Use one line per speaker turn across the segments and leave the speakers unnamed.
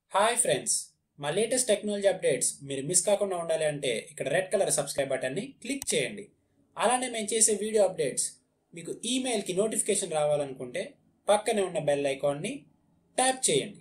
hi friends మా latest technology updates మీరు miss కాకుండా ఉండాలి అంటే ఇక్కడ రెడ్ కలర్ సబ్స్క్రైబ్ బటన్ని క్లిక్ చేయండి అలానే మేము చేసే వీడియో అప్డేట్స్ మీకు ఈమెయిల్కి నోటిఫికేషన్ రావాలనుకుంటే పక్కనే ఉన్న బెల్ ఐకాన్ని ట్యాప్ చేయండి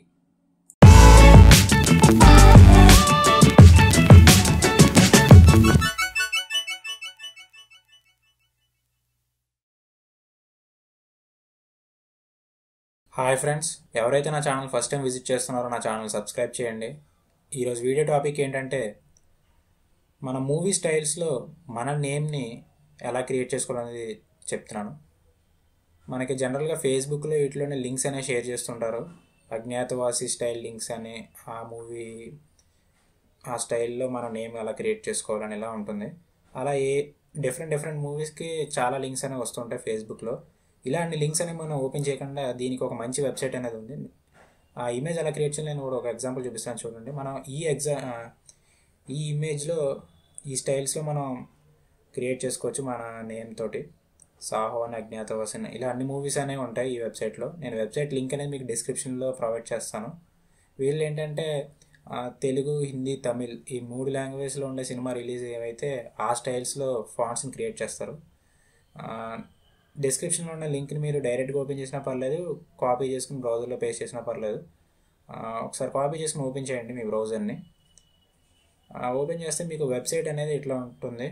హాయ్ ఫ్రెండ్స్ ఎవరైతే నా ఛానల్ ఫస్ట్ టైం విజిట్ చేస్తున్నారో నా ఛానల్ సబ్స్క్రైబ్ చేయండి ఈరోజు వీడియో టాపిక్ ఏంటంటే మన మూవీ స్టైల్స్లో మన నేమ్ని ఎలా క్రియేట్ చేసుకోవాలనేది చెప్తున్నాను మనకి జనరల్గా ఫేస్బుక్లో వీటిలోనే లింక్స్ అనేవి షేర్ చేస్తుంటారు అజ్ఞాతవాసి స్టైల్ లింక్స్ అని ఆ మూవీ ఆ స్టైల్లో మన నేమ్ ఎలా క్రియేట్ చేసుకోవాలని ఇలా ఉంటుంది అలా ఏ డిఫరెంట్ డిఫరెంట్ మూవీస్కి చాలా లింక్స్ అనేవి వస్తుంటాయి ఫేస్బుక్లో ఇలాంటి లింక్స్ అనేవి మనం ఓపెన్ చేయకుండా దీనికి ఒక మంచి వెబ్సైట్ అనేది ఉంది ఆ ఇమేజ్ ఎలా క్రియేట్ చేయాలి నేను కూడా ఒక ఎగ్జాంపుల్ చూపిస్తాను చూడండి మనం ఈ ఎగ్జా ఈ ఇమేజ్లో ఈ స్టైల్స్లో మనం క్రియేట్ చేసుకోవచ్చు మన నేమ్ తోటి సాహో అని అజ్ఞాతవాసిన ఇలా అన్ని మూవీస్ అనేవి ఉంటాయి ఈ వెబ్సైట్లో నేను వెబ్సైట్ లింక్ అనేది మీకు డిస్క్రిప్షన్లో ప్రొవైడ్ చేస్తాను వీళ్ళు ఏంటంటే ఆ, తెలుగు హిందీ తమిళ్ ఈ మూడు లాంగ్వేజ్లో ఉండే సినిమా రిలీజ్ ఏవైతే ఆ స్టైల్స్లో ఫాంట్స్ని క్రియేట్ చేస్తారు డిస్క్రిప్షన్లో ఉన్న లింక్ని మీరు డైరెక్ట్గా ఓపెన్ చేసినా పర్లేదు కాపీ చేసుకుని బ్రౌజర్లో పేస్ట్ చేసినా పర్లేదు ఆ, ఒకసారి కాపీ చేసుకుని ఓపెన్ చేయండి మీ బ్రౌజర్ని ఓపెన్ చేస్తే మీకు వెబ్సైట్ అనేది ఇట్లా ఉంటుంది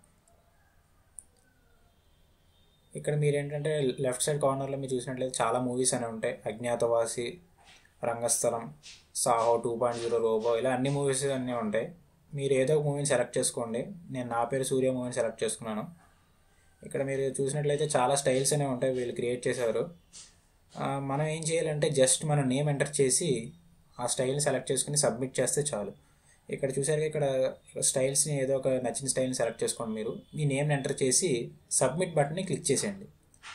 ఇక్కడ మీరు ఏంటంటే లెఫ్ట్ సైడ్ కార్నర్లో మీరు చూసినట్లయితే చాలా మూవీస్ అనేవి ఉంటాయి Agnyaathavaasi Rangasthalam Saaho two point zero Robo ఇలా అన్ని మూవీస్ అన్నీ ఉంటాయి మీరు ఏదో ఒక మూవీని సెలెక్ట్ చేసుకోండి నేను నా పేరు సూర్య మూవీని సెలెక్ట్ చేసుకున్నాను ఇక్కడ మీరు చూసినట్లయితే చాలా స్టైల్స్ అనేవి ఉంటాయి వీళ్ళు క్రియేట్ చేశారు ఆ, మనం ఏం చేయాలంటే జస్ట్ మన నేమ్ ఎంటర్ చేసి ఆ స్టైల్ని సెలెక్ట్ చేసుకుని సబ్మిట్ చేస్తే చాలు ఇక్కడ చూసారు ఇక్కడ స్టైల్స్ని ఏదో ఒక నచ్చిన స్టైల్ని సెలెక్ట్ చేసుకోండి మీరు మీ నేమ్ ఎంటర్ చేసి సబ్మిట్ బటన్ని క్లిక్ చేసేయండి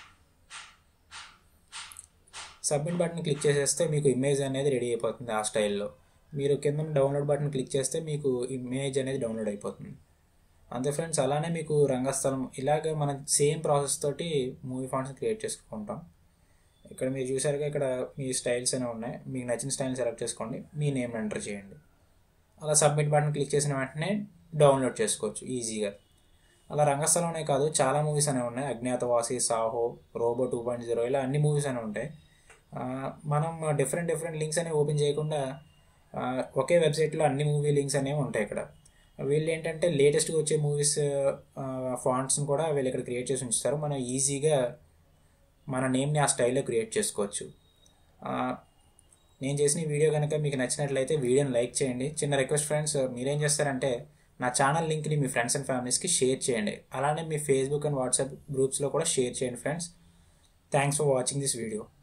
సబ్మిట్ బటన్ క్లిక్ చేసేస్తే మీకు ఇమేజ్ అనేది రెడీ అయిపోతుంది ఆ స్టైల్లో మీరు కింద డౌన్లోడ్ బటన్ క్లిక్ చేస్తే మీకు ఇమేజ్ అనేది డౌన్లోడ్ అయిపోతుంది అంతే ఫ్రెండ్స్ అలానే మీకు రంగస్థలం ఇలాగ మనం సేమ్ ప్రాసెస్ తోటి మూవీ ఫాంట్స్ క్రియేట్ చేసుకుంటాం ఇక్కడ మీరు చూసారుగా ఇక్కడ మీ స్టైల్స్ అనేవి ఉన్నాయి మీకు నచ్చిన స్టైల్ని సెలెక్ట్ చేసుకోండి మీ నేమ్ ఎంటర్ చేయండి అలా సబ్మిట్ బటన్ క్లిక్ చేసిన వెంటనే డౌన్లోడ్ చేసుకోవచ్చు ఈజీగా అలా రంగస్థలంనే కాదు చాలా మూవీస్ అనేవి ఉన్నాయి Agnyaathavaasi Saaho Robo two point zero ఇలా అన్ని మూవీస్ అనేవి ఉంటాయి ఆ, మనం డిఫరెంట్ డిఫరెంట్ లింక్స్ అనేవి ఓపెన్ చేయకుండా ఆ, ఒకే వెబ్సైట్లో అన్ని మూవీ లింక్స్ అనేవి ఉంటాయి ఇక్కడ వీళ్ళు ఏంటంటే లేటెస్ట్గా వచ్చే మూవీస్ ఫాంట్స్ని కూడా వీళ్ళు ఇక్కడ క్రియేట్ చేసి ఉంచుతారు మనం ఈజీగా మన నేమ్ని ఆ స్టైల్లో క్రియేట్ చేసుకోవచ్చు ఆ, నేను చేసిన ఈ వీడియో కనుక మీకు నచ్చినట్లయితే వీడియోని లైక్ చేయండి చిన్న రిక్వెస్ట్ ఫ్రెండ్స్ మీరేం చేస్తారంటే నా ఛానల్ లింక్ని మీ ఫ్రెండ్స్ అండ్ ఫ్యామిలీస్కి షేర్ చేయండి అలానే మీ ఫేస్బుక్ అండ్ వాట్సాప్ గ్రూప్స్లో కూడా షేర్ చేయండి friends thanks for watching this video